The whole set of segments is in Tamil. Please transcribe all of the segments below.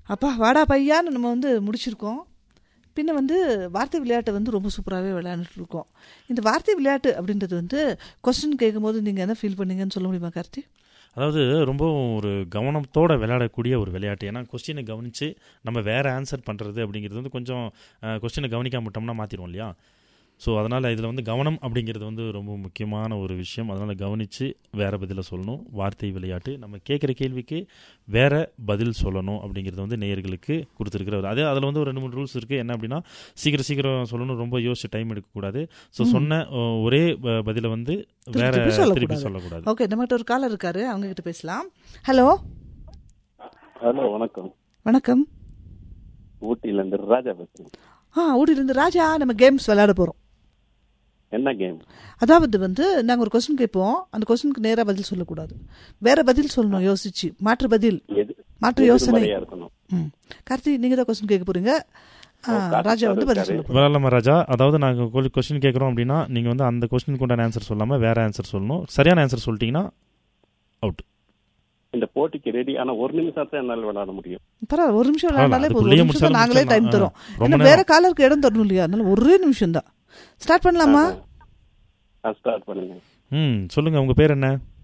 அப்பா வாடா பையான்னு நம்ம வந்து முடிச்சிருக்கோம் பின்ன வந்து வார்த்தை விளையாட்டை வந்து ரொம்ப சூப்பராகவே விளையாண்டுட்டு இருக்கோம் இந்த வார்த்தை விளையாட்டு அப்படின்றது வந்து கொஸ்டின் கேட்கும்போது நீங்கள் என்ன ஃபீல் பண்ணீங்கன்னு சொல்ல முடியுமா கார்த்தி அதாவது ரொம்ப ஒரு கவனத்தோட விளையாடக்கூடிய ஒரு விளையாட்டு ஏன்னா கொஸ்டினை கவனித்து நம்ம வேற ஆன்சர் பண்ணுறது அப்படிங்கிறது வந்து கொஞ்சம் கொஸ்டினை கவனிக்காம விட்டோம்னா மாற்றிடுவோம் இல்லையா ஸோ அதனால் இதில் வந்து கவனம் அப்படிங்கிறது வந்து ரொம்ப முக்கியமான ஒரு விஷயம் அதனால் கவனித்து வேற பதிலை சொல்லணும் வார்த்தை விளையாட்டு நம்ம கேட்குற கேள்விக்கு வேற பதில் சொல்லணும் அப்படிங்கிறது வந்து நேயர்களுக்கு கொடுத்துருக்கிற ஒரு அதே அதில் வந்து ஒரு ரெண்டு மூணு ரூல்ஸ் இருக்குது என்ன அப்படின்னா சீக்கிரம் சீக்கிரம் சொல்லணும் ரொம்ப யோசிச்சு டைம் எடுக்கக்கூடாது ஸோ சொன்ன அஹ், ஒரே ப- பதிலை வந்து வேற திருப்பி திருப்பி சொல்லக்கூடாது. சொல்லக்கூடாது ஓகே நம்மகிட்ட ஒரு காலர் இருக்காரு அவங்க கிட்ட பேசலாம் ஹலோ ஹலோ வணக்கம் வணக்கம் ஊட்டில இருந்து ராஜா பேசுறேன் ஆ ஊட்டிலேருந்து ராஜா நம்ம கேம்ஸ் விளையாட போகிறோம் என்ன கேம் அதாவது வந்து நாங்கள் ஒரு கொஸ்டின் கேட்போம் அந்த கொஸ்டினுக்கு நேராக பதில் சொல்லக்கூடாது வேற பதில் சொல்லணும் யோசிச்சு மாற்று பதில் எது மாற்று யோசனை எதிர்மறையா இருக்கணும் ம் கார்த்தி நீங்கள் தான் கொஸ்டின் கேட்க போறீங்க ஆ, ராஜா வந்து பதில் சொல்ல போறோம் விளாட்லாமா ராஜா அதாவது நாங்கள் கொஸ்டின் கேட்குறோம் அப்படின்னா நீங்கள் வந்து அந்த கொஸ்டினுக்கு உண்டான ஆன்சர் சொல்லாமல் வேற ஆன்சர் சொல்லணும் சரியான ஆன்சர் சொல்லிட்டீங்கன்னா அவுட் இந்த போட்டிக்கு ரெடி ஆனா ஒரு நிமிஷம் தான் என்னால விளையாட முடியும் பரவாயில்ல ஒரு நிமிஷம் விளையாண்டாலே போதும் அதுக்குள்ளேயே ஒரு நிமிஷம் தான் முடிச்சாலும் நாங்களே டைம் முடிச்சிடலாம். தரோம் ஆ, ரொம்ப ஏன்னா வேற காலருக்கு இடம் தரணும் இல்லையா அதனால ஒரே நிமிஷம் தான் ஸ்டார்ட் பண்ணலாமா ஸ்டார்ட் பண்ணுங்க ம் சொல்லுங்கள் உங்கள் பேர் என்ன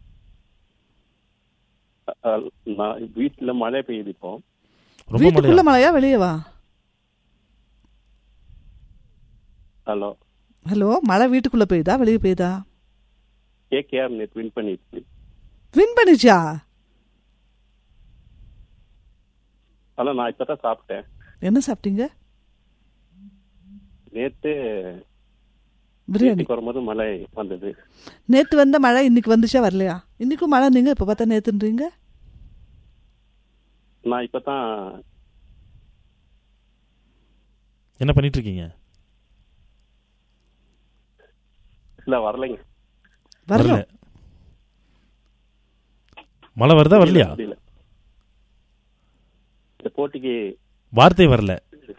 அ- அ- நான் வீட்டுல மழை பெய்யுது இப்போ ரொம்ப வீட்டுக்குள்ள மழையா மழையா வெளியே வா ஹலோ ஹலோ மழை வீட்டுக்குள்ள பெய்யுதா வெளியே பெய்யுதா கேகேஆர் நேற்று வின் பண்ணிடுச்சு வின் பண்ணிச்சா ஆனா நான் இப்பதான் சாப்பிட்டேன் என்ன சாப்பிட்டீங்க நேத்து பிரியாணி வீட்டுக்கு வரும்போது மழை வந்தது நேத்து வந்த மழை இன்னைக்கு வந்துச்சா வரலையா இன்னைக்கும் மழை நீங்க இப்ப பார்த்தா நேத்துன்றீங்க நான் இப்பதான் என்ன பண்ணிட்டு இருக்கீங்க இல்ல வரலைங்க வரல வரல மழை வருதா வரலையா முடியல. இந்த போட்டிக்கு வார்த்தை வரல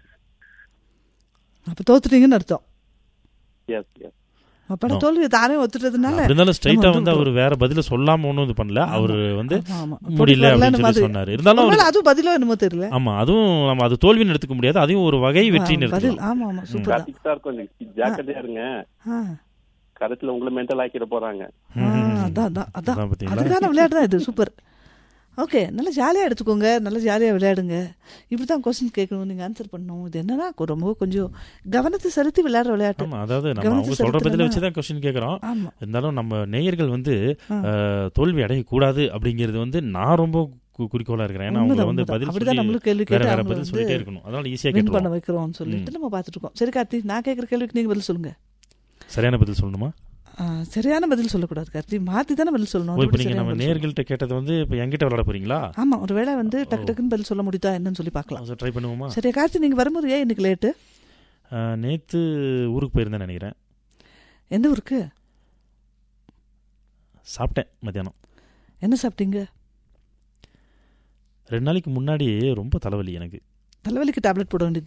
அப்ப தோத்துட்டீங்கன்னு அர்த்தம் எஸ் எஸ் அப்பட No. தோல்வி தானே ஒத்துட்டதுனால அப்படி இருந்தாலும் ஸ்ட்ரைட்டா நம்ம வந்து வந்து அவர் வேற பதில சொல்லாம ஒன்றும் இது பண்ணல அவர் வந்து ஆமா, ஆமா. முடியல வரலன்னு அப்படின்னு சொல்லி மாதிரி. சொன்னாரு இருந்தாலும் ஒருவேளை அவரு- அதுவும் பதிலோ என்னமோ தெரியல ஆமா அதுவும் நம்ம அது தோல்வின்னு எடுத்துக்க முடியாது அதையும் ஒரு வகை வெற்றின்னு ஆ, பதில் எடுத்துக்கலாம் ஆமா ஆமா சூப்பர் தான் கார்த்திக் சார் கொஞ்சம் ஜாக்கிரதையா இருங்க ஆ, கருத்துல உங்களை மென்டல் ஆக்கிட போறாங்க ஆ, அதான் அதான் அதான் அதான் பாத்தீங்களா? அதுக்கான விளையாட்டு தான் இது சூப்பர் ஓகே நல்லா ஜாலியாக எடுத்துக்கோங்க நல்லா ஜாலியாக விளையாடுங்க இப்படி தான் கொஸ்டின் கேட்கணும் நீங்கள் ஆன்சர் பண்ணணும் இது என்னன்னா கொ- ரொம்ப கொஞ்சம் கவனத்தை செலுத்தி விளையாடுற விளையாட்டு ஆமா அதாவது நம்ம கவனத்தை அவங்க சொல்ற பதில செலுத்தலைன்னா- வச்சு தான் கொஸ்டின் கேட்கறோம் ஆமா இருந்தாலும் நம்ம நேயர்கள் வந்து அஹ், தோல்வி அடையக்கூடாது அப்படிங்கிறது வந்து நான் ரொம்ப கு- குறிக்கோளா இருக்கிறேன் ஏன்னா அவங்க உண்மைதான், வந்து உண்மைதான். பதில் அப்படிதான் சொல்லி நம்மளும் கேள்வி வேற கேட்டு வேற அவங்கள பதில் வந்து சொல்லிட்டே இருக்கணும் அதனால ஈஸியா வின் பண்ண கேட்டுருவோம் வைக்கிறோம்னு சொல்லிட்டு நம்ம பார்த்துட்டு இருக்கோம் சரி கார்த்தி நான் கேட்குற கேள்விக்கு நீங்கள் பதில் சொல்லுங்க சரியான பதில் சொல்லணுமா ஆ, சரியான பதில் சொல்லக்கூடாது கார்த்தி மாற்றி தானே பதில் சொல்லணும் ஓ, இப்போ எப்படி நீங்க சரியான நம்ம பதில் சொல்லணும்? நேர்கள்ட்ட கேட்டது வந்து இப்போ என்கிட்ட விளையாட போறீங்களா ஆமா ஒருவேளை வந்து டக்கு டக்குன்னு பதில் சொல்ல முடியுதா என்னன்னு சொல்லி பார்க்கலாம் ட்ரை பண்ணுவோமா சரியா கார்த்தி நீங்கள் வரும்போது ஏன் இன்னைக்கு லேட்டு அஹ், நேத்து ஊருக்கு போயிருந்தேன் நினைக்கிறேன் எந்த ஊருக்கு சாப்பிட்டேன் மத்தியானம் என்ன சாப்பிட்டீங்க ரெண்டு நாளைக்கு முன்னாடி ரொம்ப தலைவலி எனக்கு தலைவலிக்கு டேப்லெட் போட வேண்டியது